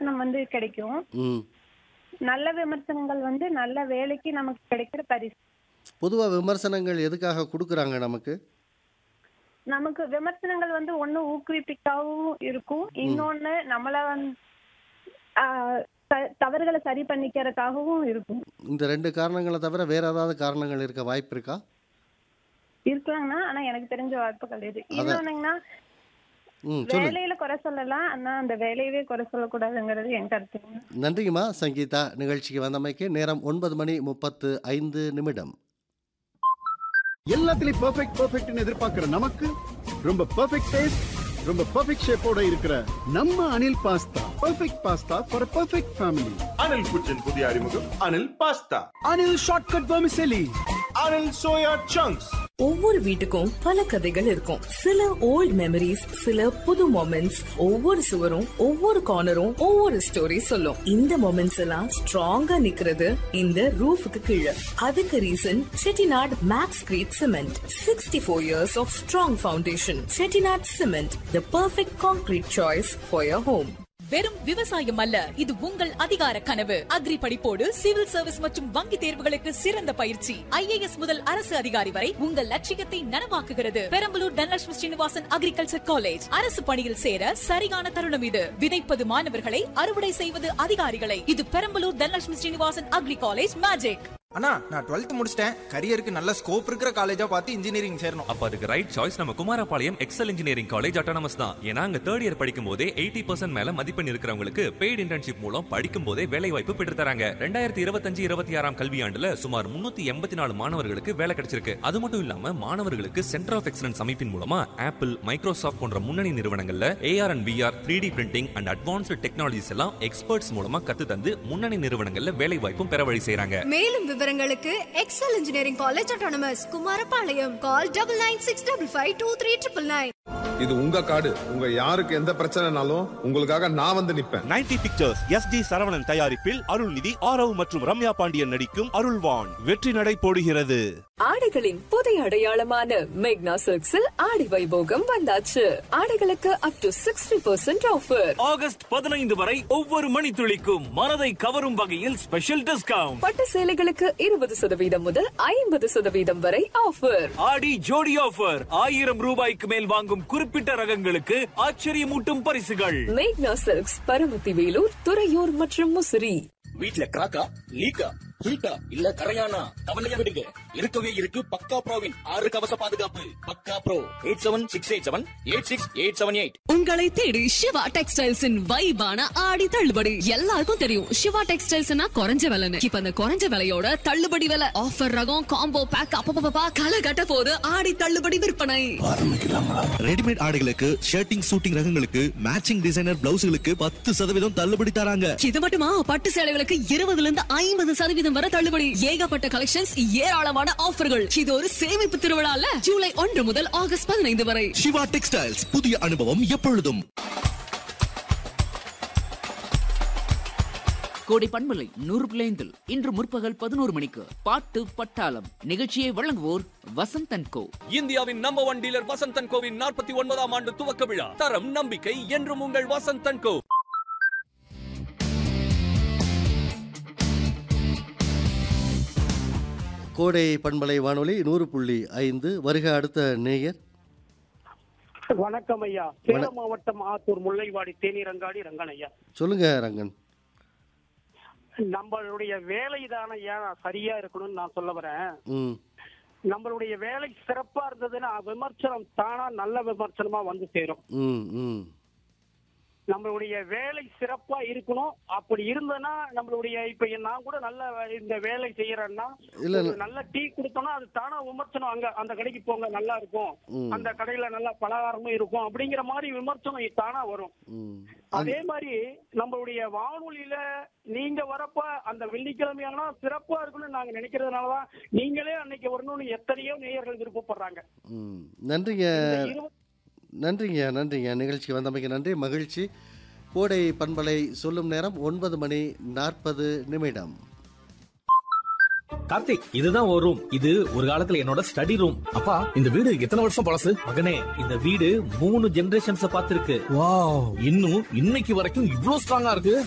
விமர்சனம் வந்து கிடைக்கும் ம் நல்ல விமர்சனங்கள் வந்து நல்ல வேலைக்கு நமக்கு கிடைக்கிற பரிசு பொதுவாக விமர்சனங்கள் எதுக்காக கொடுக்குறாங்க நமக்கு நமக்கு விமர்சனங்கள் வந்து ஒண்ணு ஊக்குவிப்பிக்காவும் இருக்கும் இன்னொன்னு நம்மள வந்து ஆஹ், த- தவறுகளை சரி பண்ணிக்கிறதுக்காகவும் இருக்கும் இந்த ரெண்டு காரணங்களை தவிர வேற ஏதாவது காரணங்கள் இருக்க வாய்ப்பு இருக்கா இருக்கலாங்கண்ணா ஆனா எனக்கு தெரிஞ்ச வாய்ப்புகள் இது இன்னொன்னுங்கன்னா ம் சொல்லுங்க வேலையில குறை சொல்லலாம் ஆனா அந்த வேலையவே குறை சொல்லக்கூடாதுங்கிறது என் கருத்துங்க நன்றிங்கம்மா சங்கீதா நிகழ்ச்சிக்கு வந்தமைக்கு நேரம் ஒன்பது மணி முப்பத்து ஐந்து நிமிடம் எல்லாத்துலயும் பெர்ஃபெக்ட் பெர்ஃபெக்ட்னு எதிர்பார்க்கிற நமக்கு ரொம்ப பெர்ஃபெக்ட் டேஸ்ட் ரொம்ப பெர்ஃபெக்ட் ஷேப்போட இருக்கிற நம்ம Anil pasta perfect pasta for perfect family Anil kitchen புதிய அறிமுகம் Anil pasta Anil shortcut vermicelli Anil soya chunks ஒவ்வொரு வீட்டுக்கும் பல கதைகள் இருக்கும் சில ஓல்ட் மெமரிஸ் சில புது மொமெண்ட்ஸ் ஒவ்வொரு சுவரும் ஒவ்வொரு கார்னரும் ஒவ்வொரு ஸ்டோரி சொல்லும் இந்த மொமெண்ட்ஸ் எல்லாம் ஸ்ட்ராங்கா நிக்கிறது இந்த ரூஃபுக்கு கீழே அதுக்கு reason Chettinad Maxcrete cement sixty four years of strong foundation Chettinad cement the perfect concrete choice for your home வெறும் விவசாயம் அல்ல இது உங்கள் அதிகார கனவு அக்ரி படிப்போடு சிவில் சர்வீஸ் மற்றும் வங்கி தேர்வுகளுக்கு சிறந்த பயிற்சி ஐஏஎஸ் முதல் அரசு அதிகாரி வரை உங்கள் லட்சியத்தை நனவாக்குகிறது பெரம்பலூர் தனலட்சுமி ஸ்ரீனிவாசன் அக்ரிகல்ச்சர் காலேஜ் அரசு பணியில் சேர சரியான தருணம் இது விதைப்பது மாணவர்களை அறுவடை செய்வது அதிகாரிகளை இது Perambalur Dhanalakshmi Srinivasan agri college magic அண்ணா நான் டுவெல்த் முடிச்சிட்டேன் கரியருக்கு நல்ல ஸ்கோப் இருக்கிற காலேஜா பார்த்து இன்ஜினியரிங் சேரணும் அப்ப அதுக்கு ரைட் சாய்ஸ் நம்ம Kumarapalayam Excel engineering college autonomous தான் ஏன்னா அங்க தேர்ட் இயர் படிக்கும் போதே எயிட்டி பர்சன்ட் மேல மதிப்பெண் இருக்கிறவங்களுக்கு பெய்டு இன்டர்ன்ஷிப் மூலம் படிக்கும் போதே வேலை வாய்ப்பு பெற்று தராங்க ரெண்டாயிரத்தி இருபத்தஞ்சு இருபத்தி ஆறாம் கல்வியாண்டுல சுமார் முன்னூத்தி எண்பத்தி நாலு மாணவர்களுக்கு வேலை கிடைச்சிருக்கு அது மட்டும் இல்லாம மாணவர்களுக்கு சென்டர் ஆஃப் எக்ஸலன்ஸ் அமைப்பின் மூலமா ஆப்பிள் மைக்ரோசாஃப்ட் போன்ற முன்னணி நிறுவனங்கள்ல AR and VR three D printing and advanced technologies எல்லாம் எக்ஸ்பர்ட்ஸ் மூலமா கத்து தந்து முன்னணி நிறுவனங்கள்ல வேலை வாய்ப்பும் பெற வழி செய்றாங்க மேலும் விவரங்களுக்கு Excel engineering college autonomous Kumarapalayam call double nine six double five two three triple nine இது உங்க காடு உங்க யாருக்கு எந்த பிரச்சனைனாலும் உங்களுக்காக நான் வந்து நிப்பேன் Ninety Pictures S D Saravanan தயாரிப்பில் அருள்நிதி ஆரவ் மற்றும் ரம்யா பாண்டியன் நடிக்கும் அருள்வான் வெற்றி நடை போடுகிறது ஆடைகளின் புதிய அடையாளமான மேக்னா சில்க்ஸில் ஆடி வைபோகம் வந்தாச்சு ஆடைகளுக்கு up to sixty percent offer August பதினைந்து வரை ஒவ்வொரு மணித்துளிக்கும் மனதை கவரும் வகையில் ஸ்பெஷல் டிஸ்கவுண்ட் பட்டு சேலைகளுக்கு இருபது சதவீதம் முதல் ஐம்பது சதவீதம் வரை ஆஃபர் ஆடி ஜோடி ஆஃபர் ஆயிரம் ரூபாய்க்கு மேல் வாங்கும் குறிப்பிட்ட ரகங்களுக்கு ஆச்சரியமூட்டும் பரிசுகள் மேக்னா சில்க்ஸ் பரமத்தி வேலூர் துறையூர் மற்றும் முசிறி வீட்ல கிராக்கா லீக்கா ஹீட்டா இல்ல கரையானா கவலைய விடுங்க இருக்கவே இருக்கு பக்கா ப்ரோவின் ஆறு கவச பாதுகாப்பு பக்கா bro eight seven six eight seven eight six eight seven eight உங்களை தேடி சிவா டெக்ஸ்டைல்ஸின் வைபான ஆடி தள்ளுபடி எல்லாருக்கும் தெரியும் சிவா டெக்ஸ்டைல்ஸ்னா குறைஞ்ச விலைன்னு இப்ப அந்த குறைஞ்ச விலையோட தள்ளுபடி விலை ஆஃபர் ரகம் காம்போ பேக் அப்பப்பா களை கட்ட போது ஆடி தள்ளுபடி விற்பனை ரெடிமேட் ஆடைகளுக்கு ஷர்ட்டிங் சூட்டிங் ரகங்களுக்கு மேட்சிங் டிசைனர் பிளவுஸ்களுக்கு பத்து சதவீதம் தள்ளுபடி தராங்க இது மட்டுமா பட்டு சேலைகளுக்கு இருபதுல இருந்து ஐம்பது சதவீதம் வரை தள்ளுபடி ஏகப்பட்ட கலெக்ஷன்ஸ் ஏராளமான ஆஃபர்கள் இது ஒரு சேமிப்பு திருவிழால ஜூலை ஒன்று முதல் ஆகஸ்ட் பதினைந்து வரை சிவா டெக்ஸ்டைல்ஸ் புதிய அனுபவம் எப்பொழுதும் கோடை பண்பலை நூறு பிள்ளைந்தில் இன்று முற்பகல் பதினோரு மணிக்கு பாட்டு பட்டாளம் நிகழ்ச்சியை வழங்குவோர் வசந்தன் கோ இந்தியாவின் நம்பர் ஒன் டீலர் வசந்தன் கோவின் நாற்பத்தி ஒன்பதாம் ஆண்டு துவக்க விழா தரம் நம்பிக்கை என்றும் உங்கள் வசந்தன் கோ கோடை பண்பலை வானொலி நூறு புள்ளி ஐந்து வருக அடுத்த நேயர் வணக்கம் ஐயா சேலம் மாவட்டம் ஆத்தூர் முல்லைவாடி தேனீரங்காடி ரங்கன் ஐயா சொல்லுங்க ரங்கன் நம்மளுடைய வேலை தானே ஐயா சரியா இருக்கணும்னு நான் சொல்ல வரேன் ம் நம்மளுடைய வேலை சிறப்பா இருந்ததுன்னா விமர்சனம் தானா நல்ல விமர்சனமா வந்து சேரும் ம் ம் நம்மளுடைய வேலை சிறப்பா இருக்கணும் அப்படி இருந்ததுன்னா நம்மளுடைய இப்ப நான் கூட நல்ல இந்த வேலை செய்யறேன்னா இல்ல, ஒரு நல்ல டீ கொடுத்தோம்னா அது தானா விமர்சனம் அங்க அந்த கடைக்கு போங்க நல்லா இருக்கும் ம். அந்த கடையில நல்ல பலகாரமும் இருக்கும் அப்படிங்கிற மாதிரி விமர்சனம் தானா வரும் ம் அதே மாதிரி நம்மளுடைய வானொலியில நீங்க வரப்ப அந்த வெள்ளிக்கிழமையானா சிறப்பா இருக்கும்னு நாங்க நினைக்கிறதுனாலதான் நீங்களே அன்னைக்கு வரணும்னு எத்தனையோ நேயர்கள் விருப்பப்படுறாங்க ம் நன்றிங்க இந்த இருபது நன்றிங்க நன்றிங்க நிகழ்ச்சிக்கு வந்தமைக்கு நன்றி மகிழ்ச்சி கோடை பண்பலை சொல்லும் நேரம் ஒன்பது மணி நாற்பது நிமிடம் கார்த்திக் இதுதான் ஒரு ரூம் இது ஒரு காலத்துல என்னோட ஸ்டடி ரூம் அப்பா இந்த வீடு எத்தனை வருஷம் பழசு மகனே இந்த வீடு மூணு ஜெனரேஷன்ஸ் பார்த்திருக்கு வாவ் இன்னும் இன்னைக்கு வரைக்கும் இவ்ளோ ஸ்ட்ராங்கா இருக்கு